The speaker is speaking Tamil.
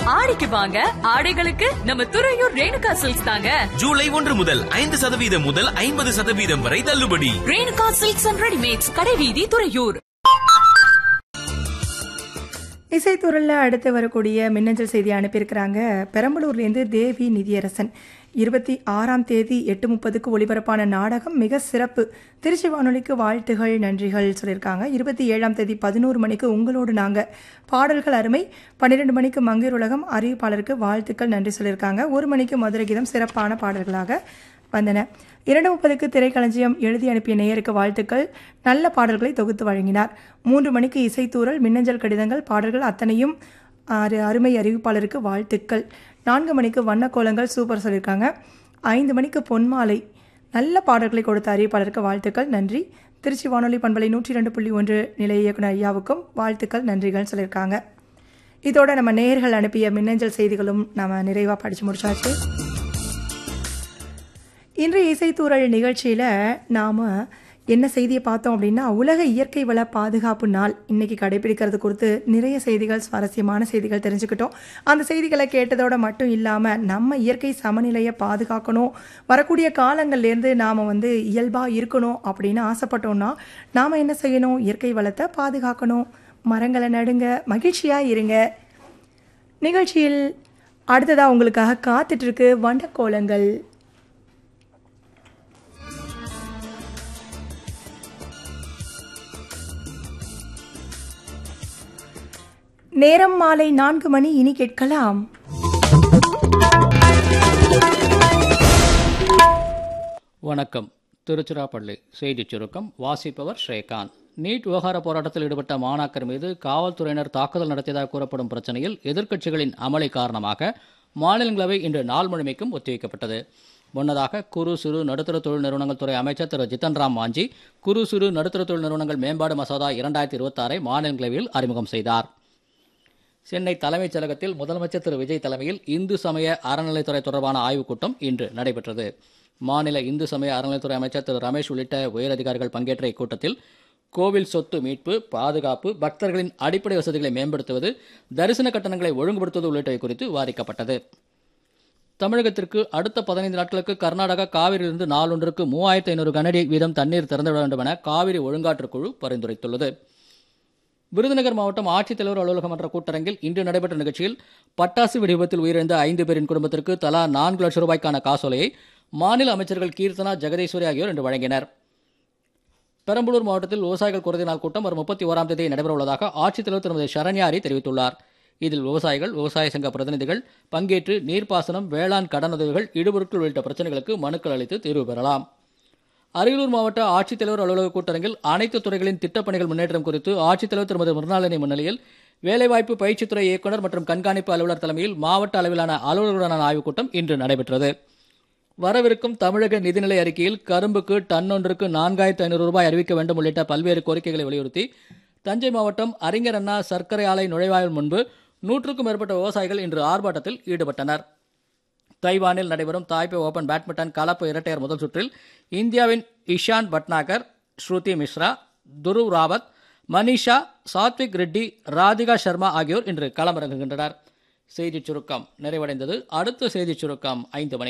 ஆடிக்கு வாங்க ஆடைகளுக்கு நம்ம துறையூர் ரேணுகா சில்க்ஸ் தாங்க ஜூலை ஒன்று முதல் ஐந்து சதவீதம் முதல் ஐம்பது சதவீதம் வரை தள்ளுபடி ரேணுகா சில்க்ஸ் அண்ட் ரெடிமேட்ஸ் கடைவீதி துறையூர் இசைத்துறையில் அடுத்து வரக்கூடிய மின்னஞ்சல் செய்தி அனுப்பியிருக்கிறாங்க பெரம்பலூர்லேருந்து தேவி நிதியரசன் இருபத்தி ஆறாம் தேதி எட்டு முப்பதுக்கு ஒளிபரப்பான நாடகம் மிக சிறப்பு திருச்சி வானொலிக்கு வாழ்த்துகள் நன்றிகள் சொல்லியிருக்காங்க இருபத்தி ஏழாம் தேதி பதினோரு மணிக்கு உங்களோடு நாங்கள் பாடல்கள் அருமை பன்னிரெண்டு மணிக்கு மங்கையர் உலகம் அறிவிப்பாளருக்கு வாழ்த்துக்கள் நன்றி சொல்லியிருக்காங்க ஒரு மணிக்கு மதுரை கீதம் சிறப்பான பாடல்களாக வந்தன இரண்டு முப்பதுக்கு திரைக்களஞ்சியம் எழுதி அனுப்பிய நேயருக்கு வாழ்த்துக்கள் நல்ல பாடல்களை தொகுத்து வழங்கினார் மூன்று மணிக்கு இசைத்தூரல் மின்னஞ்சல் கடிதங்கள் பாடல்கள் அத்தனையும் அரு அருமை அறிவிப்பாளருக்கு வாழ்த்துக்கள் நான்கு மணிக்கு வண்ணக்கோலங்கள் சூப்பர் சொல்லியிருக்காங்க ஐந்து மணிக்கு பொன்மாலை நல்ல பாடல்களை கொடுத்த அறிவிப்பாளருக்கு வாழ்த்துக்கள் நன்றி திருச்சி வானொலி பண்பலை நூற்றி ரெண்டு புள்ளி ஒன்று நிலைய இயக்குனர் ஐயாவுக்கும் வாழ்த்துக்கள் நன்றிகள் சொல்லியிருக்காங்க இதோட நம்ம நேயர்கள் அனுப்பிய மின்னஞ்சல் செய்திகளும் நம்ம நிறைவாக படித்து முடிச்சாச்சு இன்றைய இசைத்தூரல் நிகழ்ச்சியில் நாம் என்ன செய்தியை பார்த்தோம் அப்படின்னா உலக இயற்கை வள பாதுகாப்பு நாள் இன்னைக்கு கடைபிடிக்கிறது குறித்து நிறைய செய்திகள் சுவாரஸ்யமான செய்திகள் தெரிஞ்சுக்கிட்டோம் அந்த செய்திகளை கேட்டதோட மட்டும் இல்லாமல் நம்ம இயற்கை சமநிலையை பாதுகாக்கணும் வரக்கூடிய காலங்கள்லேருந்து நாம் வந்து இயல்பாக இருக்கணும் அப்படின்னு ஆசைப்பட்டோம்னா நாம் என்ன செய்யணும் இயற்கை வளத்தை பாதுகாக்கணும் மரங்களை நடுங்க மகிழ்ச்சியாக இருங்க நிகழ்ச்சியில் அடுத்ததாக உங்களுக்காக காத்துட்ருக்கு வண்டக்கோலங்கள் நேரம் மாலை நான்கு மணி இனி கேட்கலாம் வணக்கம் திருச்சிராப்பள்ளி செய்திச் சுருக்கம் வாசிப்பவர் ஸ்ரீகாந்த் நீட் விவகார போராட்டத்தில் ஈடுபட்ட மாணாக்கர் மீது காவல்துறையினர் தாக்குதல் நடத்தியதாக கூறப்படும் பிரச்சனையில் எதிர்க்கட்சிகளின் அமளி காரணமாக மாநிலங்களவை இன்று நாள் முழுமைக்கும் ஒத்திவைக்கப்பட்டது முன்னதாக குறு சிறு நடுத்தர தொழில் நிறுவனங்கள் துறை அமைச்சர் திரு ஜித்தன் ராம் மாஞ்சி குறு சிறு நடுத்தர தொழில் நிறுவனங்கள் மேம்பாடு மசோதா இரண்டாயிரத்தி இருபத்தாறை மாநிலங்களவையில் அறிமுகம் செய்தார் சென்னை தலைமைச் செயலகத்தில் முதலமைச்சர் திரு விஜய் தலைமையில் இந்து சமய அறநிலைத்துறை தொடர்பான ஆய்வுக் கூட்டம் இன்று நடைபெற்றது மாநில இந்து சமய அறநிலைத்துறை அமைச்சர் திரு ரமேஷ் உள்ளிட்ட உயரதிகாரிகள் பங்கேற்ற இக்கூட்டத்தில் கோவில் சொத்து மீட்பு பாதுகாப்பு பக்தர்களின் அடிப்படை வசதிகளை மேம்படுத்துவது தரிசன கட்டணங்களை ஒழுங்குபடுத்துவது உள்ளிட்டவை குறித்து விவாதிக்கப்பட்டது தமிழகத்திற்கு அடுத்த பதினைந்து நாட்களுக்கு கர்நாடகா காவிரியிலிருந்து நாளொன்றுக்கு மூவாயிரத்து ஐநூறு கனடி வீதம் தண்ணீர் திறந்துவிட வேண்டும் என காவிரி ஒழுங்காற்றுக் குழு பரிந்துரைத்துள்ளது விருதுநகர் மாவட்டம் ஆட்சித்தலைவர் அலுவலகம் என்ற கூட்டரங்கில் இன்று நடைபெற்ற நிகழ்ச்சியில் பட்டாசு வெடி விபத்தில் உயிரிழந்த ஐந்து பேரின் குடும்பத்திற்கு தலா நான்கு லட்சம் ரூபாய்க்கான காசோலையை மாநில அமைச்சர்கள் கீர்த்தனா ஜெகதீஸ்வரி ஆகியோர் இன்று வழங்கினர் பெரம்பலூர் மாவட்டத்தில் விவசாயிகள் குறைந்த நாள் கூட்டம் வரும் முப்பத்தி ஓராம் தேதி நடைபெறவுள்ளதாக ஆட்சித்தலைவர் திருமதி சரண்யாரி தெரிவித்துள்ளார் இதில் விவசாயிகள் விவசாய சங்க பிரதிநிதிகள் பங்கேற்று நீர்ப்பாசனம் வேளாண் கடனுதவிகள் இடுபொருட்கள் உள்ளிட்ட பிரச்சனைகளுக்கு மனுக்கள் அளித்து தீர்வு பெறலாம் அரியலூர் மாவட்ட ஆட்சித்தலைவர் அலுவலக கூட்டரங்கில் அனைத்து துறைகளின் திட்டப்பணிகள் முன்னேற்றம் குறித்து ஆட்சித்தலைவர் திருமதி மிருணாளினி முன்னிலையில் வேலைவாய்ப்பு பயிற்சித்துறை இயக்குநர் மற்றும் கண்காணிப்பு அலுவலர் தலைமையில் மாவட்ட அளவிலான அலுவலர்களுடனான ஆய்வுக் கூட்டம் இன்று நடைபெற்றது வரவிருக்கும் தமிழக நிதிநிலை அறிக்கையில் கரும்புக்கு டன் ஒன்றுக்கு நான்காயிரத்து ஐநூறு ரூபாய் அறிவிக்க வேண்டும் உள்ளிட்ட பல்வேறு கோரிக்கைகளை வலியுறுத்தி தஞ்சை மாவட்டம் அறிஞர் அண்ணா சர்க்கரை ஆலை நுழைவாயில் முன்பு நூற்றுக்கும் மேற்பட்ட விவசாயிகள் இன்று ஆர்ப்பாட்டத்தில் ஈடுபட்டனர் தைவானில் நடைபெறும் தாய்பே ஓபன் பேட்மிண்டன் கலப்பு இரட்டையர் முதல் சுற்றில் இந்தியாவின் இஷான் பட்னாகர் ஸ்ருதி மிஸ்ரா துருவ் ராவத் மனிஷா சாத்விக் ரெட்டி ராதிகா சர்மா ஆகியோர் இன்று களமிறங்குகின்றனர் செய்திச் சுருக்கம் நிறைவடைந்தது அடுத்த செய்திச் சுருக்கம் ஐந்து மணி